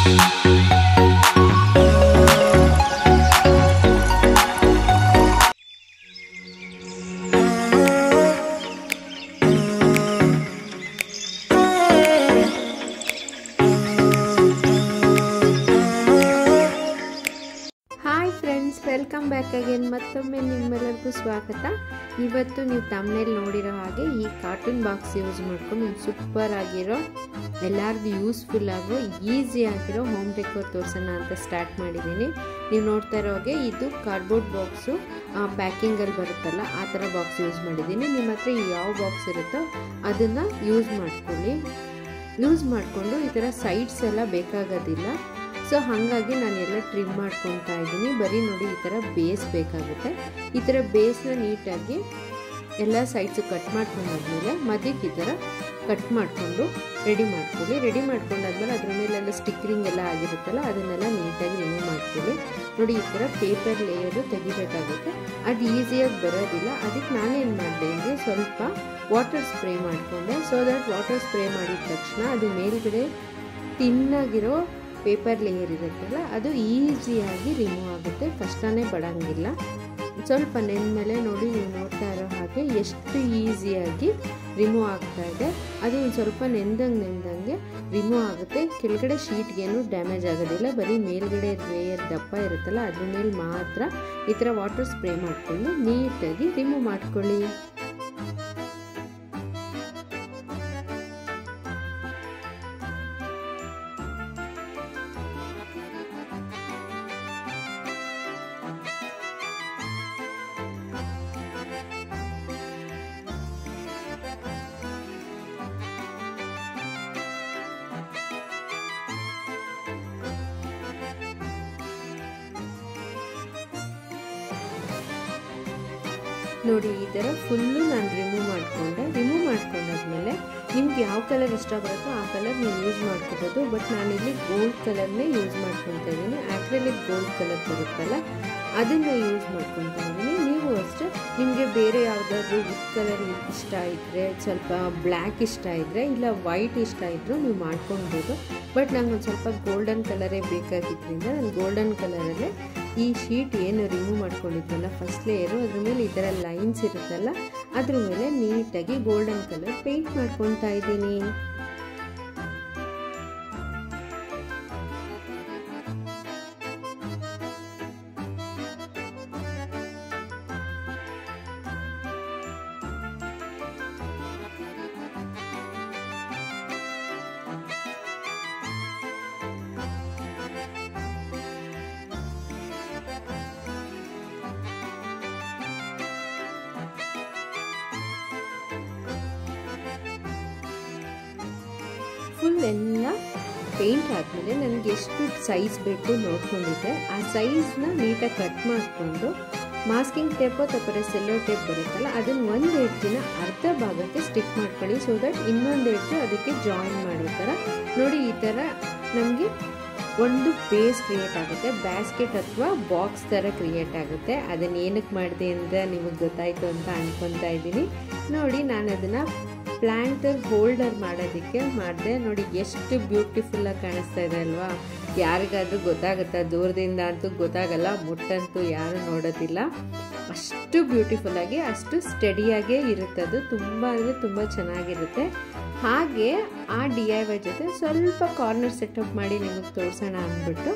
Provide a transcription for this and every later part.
hi friends welcome back again ಮತ್ತೊಮ್ಮೆ ನಿಮ್ಮೆಲ್ಲರಿಗೂ ಸ್ವಾಗತ ಇವತ್ತು ನೀವು ತಮ್ಮನೇಲಿ ನೋಡಿರೋ ಹಾಗೆ ಈ ಕಾರ್ಟೂನ್ ಬಾಕ್ಸ್ ಯೂಸ್ ಮಾಡ್ಕೊಂಡು ಒಂದು ಸೂಪರ್ ಆಗಿರೋ ಎಲ್ಲರಿಗೂ ಯೂಸ್ಫುಲ್ ಆಗೋ ಈಸಿ ಆಗಿರೋ ಹೋಮ್ ಡೆಕೋರ್ ತೋರಿಸೋಣ ಅಂತ ಸ್ಟಾರ್ಟ್ ಮಾಡಿದ್ದೀನಿ ನೀವು ನೋಡ್ತಾ ಇರೋ ಹಾಗೆ ಇದು ಕಾರ್ಡ್ಬೋರ್ಡ್ ಬಾಕ್ಸು ಪ್ಯಾಕಿಂಗಲ್ಲಿ ಬರುತ್ತಲ್ಲ ಆ ಥರ ಬಾಕ್ಸ್ ಯೂಸ್ ಮಾಡಿದ್ದೀನಿ ನಿಮ್ಮ ಹತ್ರ ಯಾವ ಬಾಕ್ಸ್ ಇರುತ್ತೋ ಅದನ್ನು ಯೂಸ್ ಮಾಡ್ಕೊಳ್ಳಿ ಯೂಸ್ ಮಾಡಿಕೊಂಡು ಈ ಥರ ಸೈಡ್ಸ್ ಎಲ್ಲ ಬೇಕಾಗೋದಿಲ್ಲ ಸೊ ಹಾಗಾಗಿ ನಾನು ಎಲ್ಲ ಟ್ರಿಮ್ ಮಾಡ್ಕೊತಾ ಇದ್ದೀನಿ ಬರೀ ನೋಡಿ ಈ ಥರ ಬೇಸ್ ಬೇಕಾಗುತ್ತೆ ಈ ಥರ ಬೇಸ್ನ ನೀಟಾಗಿ ಎಲ್ಲ ಸೈಡ್ಸು ಕಟ್ ಮಾಡ್ಕೊಂಡಾದ್ಮೇಲೆ ಮಧ್ಯಕ್ಕೆ ಈ ಥರ ಕಟ್ ಮಾಡಿಕೊಂಡು ರೆಡಿ ಮಾಡ್ಕೊಳ್ಳಿ ರೆಡಿ ಮಾಡ್ಕೊಂಡಾದ್ಮೇಲೆ ಅದ್ರ ಮೇಲೆಲ್ಲ ಸ್ಟಿಕ್ಕರಿಂಗ್ ಎಲ್ಲ ಆಗಿರುತ್ತಲ್ಲ ಅದನ್ನೆಲ್ಲ ನೀಟಾಗಿ ರಿಮೂವ್ ಮಾಡ್ಕೊಳ್ಳಿ ನೋಡಿ ಈ ಥರ ಪೇಪರ್ ಲೇಯರು ತೆಗಿಬೇಕಾಗುತ್ತೆ ಅದು ಈಸಿಯಾಗಿ ಬರೋದಿಲ್ಲ ಅದಕ್ಕೆ ನಾನೇನು ಮಾಡಿದೆ ಅಂದರೆ ಸ್ವಲ್ಪ ವಾಟರ್ ಸ್ಪ್ರೇ ಮಾಡಿಕೊಂಡೆ ಸೊ ದಟ್ ವಾಟರ್ ಸ್ಪ್ರೇ ಮಾಡಿದ ತಕ್ಷಣ ಅದು ಮೇಲ್ಗಡೆ ತಿನ್ನಾಗಿರೋ ಪೇಪರ್ ಲೇಯರ್ ಇರುತ್ತಲ್ಲ ಅದು ಈಸಿಯಾಗಿ ರಿಮೂವ್ ಆಗುತ್ತೆ ಕಷ್ಟನೇ ಪಡೋಂಗಿಲ್ಲ ಸ್ವಲ್ಪ ನೆಂದಮೇಲೆ ನೋಡಿ ನೀವು ನೋಡ್ತಾ ಇರೋ ಹಾಗೆ ಎಷ್ಟು ಈಸಿಯಾಗಿ ರಿಮೂವ್ ಆಗ್ತಾ ಇದೆ ಅದು ಒಂದು ಸ್ವಲ್ಪ ನೆಂದಂಗೆ ನೆಂದಂಗೆ ರಿಮೂವ್ ಆಗುತ್ತೆ ಕೆಳಗಡೆ ಶೀಟ್ಗೇನು ಡ್ಯಾಮೇಜ್ ಆಗೋದಿಲ್ಲ ಬರೀ ಮೇಲ್ಗಡೆ ಲೇಯರ್ ದಪ್ಪ ಇರುತ್ತಲ್ಲ ಅದ್ರ ಮೇಲೆ ಮಾತ್ರ ಈ ಥರ ವಾಟರ್ ಸ್ಪ್ರೇ ಮಾಡಿಕೊಂಡು ನೀಟಾಗಿ ರಿಮೂವ್ ಮಾಡ್ಕೊಳ್ಳಿ ನೋಡಿ ಈ ಥರ ಫುಲ್ಲು ನಾನು ರಿಮೂವ್ ಮಾಡಿಕೊಂಡೆ ರಿಮೂವ್ ಮಾಡ್ಕೊಂಡಾದ್ಮೇಲೆ ನಿಮ್ಗೆ ಯಾವ ಕಲರ್ ಇಷ್ಟ ಬರುತ್ತೋ ಆ ಕಲರ್ ನೀವು ಯೂಸ್ ಮಾಡ್ಕೋಬೋದು ಬಟ್ ನಾನಿಲ್ಲಿ ಗೋಲ್ಡ್ ಕಲರ್ನೇ ಯೂಸ್ ಮಾಡ್ಕೊತಾ ಇದ್ದೀನಿ ಆ್ಯಕ್ಚುಲಿ ಗೋಲ್ಡ್ ಕಲರ್ ಬರುತ್ತಲ್ಲ ಅದನ್ನು ಯೂಸ್ ಮಾಡ್ಕೊತಾ ಇದ್ದೀನಿ ನೀವು ಅಷ್ಟೇ ನಿಮಗೆ ಬೇರೆ ಯಾವುದಾದ್ರೂ ವುಡ್ ಕಲರ್ ಇಷ್ಟ ಇದ್ದರೆ ಸ್ವಲ್ಪ ಬ್ಲ್ಯಾಕ್ ಇಷ್ಟ ಇದ್ದರೆ ಇಲ್ಲ ವೈಟ್ ಇಷ್ಟ ಇದ್ದರೂ ನೀವು ಮಾಡ್ಕೊಳ್ಬೋದು ಬಟ್ ನಂಗೆ ಒಂದು ಸ್ವಲ್ಪ ಗೋಲ್ಡನ್ ಕಲರೇ ಬೇಕಾಗಿದ್ದರಿಂದ ನಾನು ಗೋಲ್ಡನ್ ಕಲರಲ್ಲೇ ಈ ಶೀಟ್ ಏನು ರಿಮೂವ್ ಮಾಡ್ಕೊಂಡಿದ್ವಲ್ಲ ಫಸ್ಟ್ ಲೇಯರು ಅದ್ರ ಮೇಲೆ ಈ ಥರ ಲೈನ್ಸ್ ಇರುತ್ತಲ್ಲ ಅದ್ರ ಮೇಲೆ ನೀಟಾಗಿ ಗೋಲ್ಡನ್ ಕಲರ್ ಪೇಂಟ್ ಮಾಡ್ಕೊತಾ ಇದ್ದೀನಿ ಫುಲ್ ಎಲ್ಲ ಪೇಂಟ್ ಆದಮೇಲೆ ನನಗೆ ಎಷ್ಟು ಸೈಜ್ ಬೇಕು ನೋಡ್ಕೊಂಡಿದ್ದೆ ಆ ಸೈಜ್ನ ನೀಟಾಗಿ ಕಟ್ ಮಾಡಿಕೊಂಡು ಮಾಸ್ಕಿಂಗ್ ಟೇಪು ಅಥವಾ ಸೆಲ್ಲೋ ಟೇಪ್ ಬರುತ್ತಲ್ಲ ಅದನ್ನು ಒಂದು ಎಡ್ಜಿನ ಅರ್ಧ ಭಾಗಕ್ಕೆ ಸ್ಟಿಕ್ ಮಾಡ್ಕೊಳ್ಳಿ ಸೊ ದಟ್ ಇನ್ನೊಂದು ಎಡ್ಜು ಅದಕ್ಕೆ ಜಾಯಿನ್ ಮಾಡೋ ಥರ ನೋಡಿ ಈ ಥರ ನಮಗೆ ಒಂದು ಬೇಸ್ ಕ್ರಿಯೇಟ್ ಆಗುತ್ತೆ ಬ್ಯಾಸ್ಕೆಟ್ ಅಥವಾ ಬಾಕ್ಸ್ ಥರ ಕ್ರಿಯೇಟ್ ಆಗುತ್ತೆ ಅದನ್ನು ಏನಕ್ಕೆ ಮಾಡಿದೆ ಅಂತ ನಿಮಗೆ ಗೊತ್ತಾಯಿತು ಅಂತ ಅನ್ಕೊತಾ ಇದ್ದೀನಿ ನೋಡಿ ನಾನು ಅದನ್ನು ಪ್ಲ್ಯಾಂಟ್ ಹೋಲ್ಡರ್ ಮಾಡೋದಕ್ಕೆ ಮಾಡಿದೆ ನೋಡಿ ಎಷ್ಟು ಬ್ಯೂಟಿಫುಲ್ಲಾಗಿ ಕಾಣಿಸ್ತಾ ಇದೆ ಅಲ್ವಾ ಯಾರಿಗಾದ್ರೂ ಗೊತ್ತಾಗುತ್ತಾ ದೂರದಿಂದ ಅಂತೂ ಗೊತ್ತಾಗಲ್ಲ ಮುಟ್ಟಂತೂ ಯಾರು ನೋಡೋದಿಲ್ಲ ಅಷ್ಟು ಬ್ಯೂಟಿಫುಲ್ಲಾಗಿ ಅಷ್ಟು ಸ್ಟಡಿಯಾಗೇ ಇರುತ್ತೆ ಅದು ತುಂಬ ಅಂದರೆ ತುಂಬ ಚೆನ್ನಾಗಿರುತ್ತೆ ಹಾಗೆ ಆ ಡಿ ಐ ವೈ ಜೊತೆ ಸ್ವಲ್ಪ ಕಾರ್ನರ್ ಸೆಟಪ್ ಮಾಡಿ ನಿಮಗೆ ತೋರಿಸೋಣ ಅಂದ್ಬಿಟ್ಟು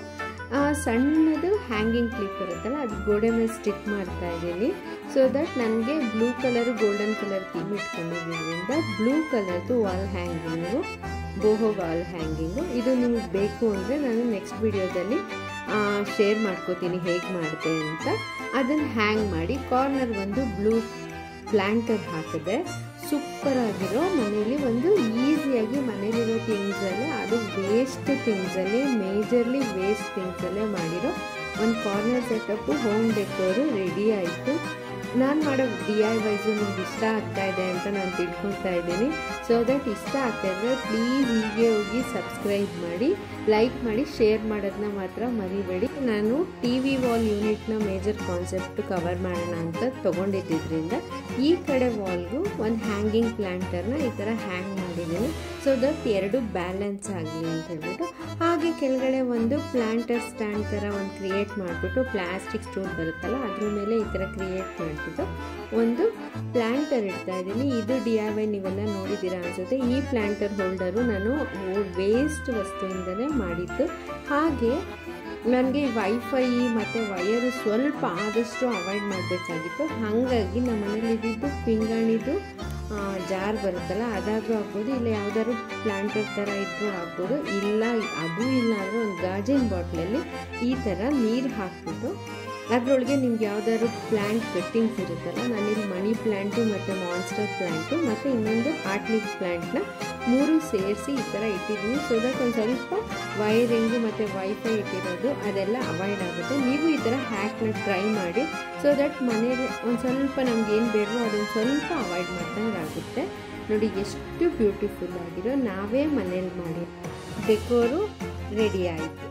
ಸಣ್ಣದು ಹ್ಯಾಂಗಿಂಗ್ ಕ್ಲಿಪ್ ಬರುತ್ತಲ್ಲ ಅದು ಗೋಡೆ ಮೇಲೆ ಸ್ಟಿಕ್ ಮಾಡ್ತಾ ಇದ್ದೀನಿ ಸೊ ದಟ್ ನನಗೆ blue colour golden colour theme ಇಟ್ಕೊಂಡಿದ್ದರಿಂದ ಬ್ಲೂ ಕಲರ್ದು wall hanging boho wall hanging ಇದು ನಿಮಗೆ ಬೇಕು ಅಂದರೆ ನಾನು ನೆಕ್ಸ್ಟ್ ವಿಡಿಯೋದಲ್ಲಿ ಶೇರ್ ಮಾಡ್ಕೋತೀನಿ ಹೇಗೆ ಮಾಡಿದೆ ಅಂತ ಅದನ್ನು ಹ್ಯಾಂಗ್ ಮಾಡಿ ಕಾರ್ನರ್ ಒಂದು ಬ್ಲೂ ಪ್ಲ್ಯಾಂಟರ್ ಹಾಕಿದೆ ಸೂಪರ್ ಆಗಿರೋ ಮನೇಲಿ ಒಂದು ಈಸಿಯಾಗಿ ಮನೇಲಿರೋ ಥಿಂಗ್ಸಲ್ಲೇ ಅದು ವೇಸ್ಟ್ ಥಿಂಗ್ಸಲ್ಲೇ ಮೇಜರ್ಲಿ ವೇಸ್ಟ್ ಥಿಂಗ್ಸಲ್ಲೇ ಮಾಡಿರೋ ಒಂದು corner setup home decor ready ಆಯಿತು ನಾನು ಮಾಡೋ ಡಿ ಐ ವೈಸು ನಿಮ್ಗೆ ಇಷ್ಟ ಆಗ್ತಾ ಇದೆ ಅಂತ ನಾನು ತಿಳ್ಕೊತಾ ಇದ್ದೀನಿ ಸೊ ದಟ್ ಇಷ್ಟ ಆಗ್ತಾ ಇದ್ದರೆ ಪ್ಲೀಸ್ ಹೀಗೆ ಹೋಗಿ ಸಬ್ಸ್ಕ್ರೈಬ್ ಮಾಡಿ ಲೈಕ್ ಮಾಡಿ ಶೇರ್ ಮಾಡೋದನ್ನ ಮಾತ್ರ ಮರಿಬೇಡಿ ನಾನು ಟಿ ವಿ ವಾಲ್ ಯೂನಿಟ್ನ ಮೇಜರ್ ಕಾನ್ಸೆಪ್ಟ್ ಕವರ್ ಮಾಡೋಣ ಅಂತ ತೊಗೊಂಡಿದ್ದರಿಂದ ಈ ಕಡೆ ವಾಲ್ಗೂ ಒಂದು ಹ್ಯಾಂಗಿಂಗ್ ಪ್ಲ್ಯಾಂಟರ್ನ ಈ ಥರ ಹ್ಯಾಂಗ್ ಮಾಡಿದ್ದೀನಿ ಸೊ ದಟ್ ಎರಡು ಬ್ಯಾಲೆನ್ಸ್ ಆಗಲಿ ಅಂತ ಹೇಳ್ಬಿಟ್ಟು ಹಾಗೆ ಹಾಗೆ ಕೆಳಗಡೆ ಒಂದು ಪ್ಲಾಂಟರ್ ಸ್ಟ್ಯಾಂಡ್ ಥರ ಒಂದು ಕ್ರಿಯೇಟ್ ಮಾಡಿಬಿಟ್ಟು ಪ್ಲಾಸ್ಟಿಕ್ ಸ್ಟೂಲ್ ಬರುತ್ತಲ್ಲ ಅದ್ರ ಮೇಲೆ ಈ ಥರ ಕ್ರಿಯೇಟ್ ಮಾಡಿಬಿಟ್ಟು ಒಂದು ಪ್ಲಾಂಟರ್ ಇಡ್ತಾ ಇದ್ದೀನಿ ಇದು ಡಿ ಐ ವೈ ನೀವೆಲ್ಲ ನೋಡಿದ್ದೀರಾ ಅನಿಸುತ್ತೆ ಈ ಪ್ಲಾಂಟರ್ ಹೋಲ್ಡರು ನಾನು ವೇಸ್ಟ್ ವಸ್ತುವಿಂದಲೇ ಮಾಡಿದ್ದು ಹಾಗೆ ನನಗೆ ವೈಫೈ ಮತ್ತು ವಯರು ಸ್ವಲ್ಪ ಆದಷ್ಟು ಅವಾಯ್ಡ್ ಮಾಡಬೇಕಾಗಿತ್ತು ಹಾಗಾಗಿ ನಮ್ಮ ಮನೇಲಿ ಇದ್ದಿದ್ದು ಪಿಂಗಾಣಿದು ಜಾರ್ ಬರುತ್ತಲ್ಲ ಅದಾದರೂ ಆಗ್ಬೋದು ಇಲ್ಲ ಯಾವ್ದಾದ್ರು ಪ್ಲಾಂಟರ್ ಥರ ಇದ್ದರೂ ಆಗ್ಬೋದು ಇಲ್ಲ ಅದು ಇಲ್ಲ ಅಂದರೆ ಒಂದು ಗಾಜಿನ ಬಾಟ್ಲಲ್ಲಿ ಈ ಥರ ನೀರು ಹಾಕ್ಬಿಟ್ಟು ಅದರೊಳಗೆ ನಿಮ್ಗೆ ಯಾವ್ದಾದ್ರು ಪ್ಲ್ಯಾಂಟ್ ಕಟ್ಟಿಂಗ್ಸ್ ಇರುತ್ತಲ್ಲ ನಾನಿಲ್ಲಿ ಮನಿ ಪ್ಲ್ಯಾಂಟು ಮತ್ತು ಮಾನ್ಸ್ಟರ್ ಪ್ಲ್ಯಾಂಟು ಮತ್ತು ಇನ್ನೊಂದು ಆರ್ಟ್ಲಿಕ್ ಪ್ಲ್ಯಾಂಟ್ನ ಮೂರು ಸೇರಿಸಿ ಈ ಥರ ಇಟ್ಟಿದ್ದೀನಿ ಸೊ ದಟ್ ಒಂದು ಸ್ವಲ್ಪ ವೈರಿಂಗು ಮತ್ತು ವೈಫೈ ಇಟ್ಟಿರೋದು ಅದೆಲ್ಲ ಅವಾಯ್ಡ್ ಆಗುತ್ತೆ ನೀವು ಈ ಥರ ಹ್ಯಾಕ್ನ ಟ್ರೈ ಮಾಡಿ ಸೊ ದಟ್ ಮನೇಲಿ ಒಂದು ಸ್ವಲ್ಪ ನಮ್ಗೆ ಏನು ಬೇಡವೋ ಅದನ್ನು ಸ್ವಲ್ಪ ಅವಾಯ್ಡ್ ಮಾಡ್ದಂಗೆ ಆಗುತ್ತೆ ನೋಡಿ ಎಷ್ಟು ಬ್ಯೂಟಿಫುಲ್ ಆಗಿರೋ ನಾವೇ ಮನೇಲಿ ಮಾಡಿ ಡೆಕೋರು ರೆಡಿ ಆಯಿತು